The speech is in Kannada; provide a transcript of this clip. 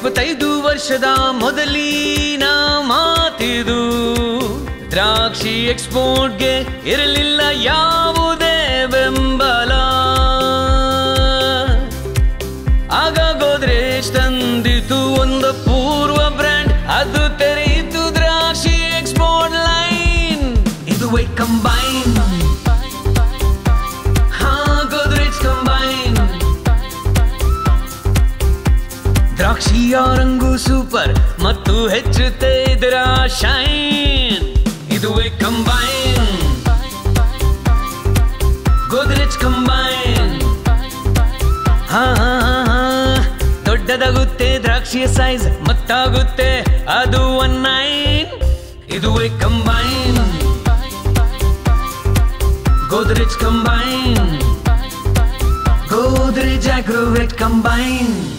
ಇಪ್ಪತ್ತೈದು ವರ್ಷದ ಮೊದಲಿನ ಮಾತಿದು ದ್ರಾಕ್ಷಿ ಎಕ್ಸ್ಪೋರ್ಟ್ಗೆ ಇರಲಿಲ್ಲ ಯಾವುದೇ ಬೆಂಬಲ ಆಗ ಗೋದ್ರೇಜ್ ತಂದಿತು ಒಂದು ಪೂರ್ವ ಬ್ರ್ಯಾಂಡ್ ಅದು ತೆರೆಯಿತು ದ್ರಾಕ್ಷಿ ಎಕ್ಸ್ಪೋರ್ಟ್ ಲೈನ್ ಇದುವೇ ಕಂಬೈನ್ ಹಾ ಗೋದ್ರೇಜ್ ಕಂಬೈನ್ ದ್ರಾಕ್ಷಿಯ ರಂಗು ಸೂಪರ್ ಮತ್ತು ಹೆಚ್ಚುತ್ತೆ ಇದರ ಶೈನ್ ಇದುವೇ ಕಂಬೈನ್ ಗೋದ್ರೇಜ್ ಕಂಬೈನ್ ಹಾ ಹಾ, ಹಾ. ದೊಡ್ಡದಾಗುತ್ತೆ ದ್ರಾಕ್ಷಿಯ ಸೈಜ್ ಮತ್ತಾಗುತ್ತೆ ಅದು ಒನ್ ನೈನ್ ಇದುವೇ combine Godrej combine Godrej Agrovet combine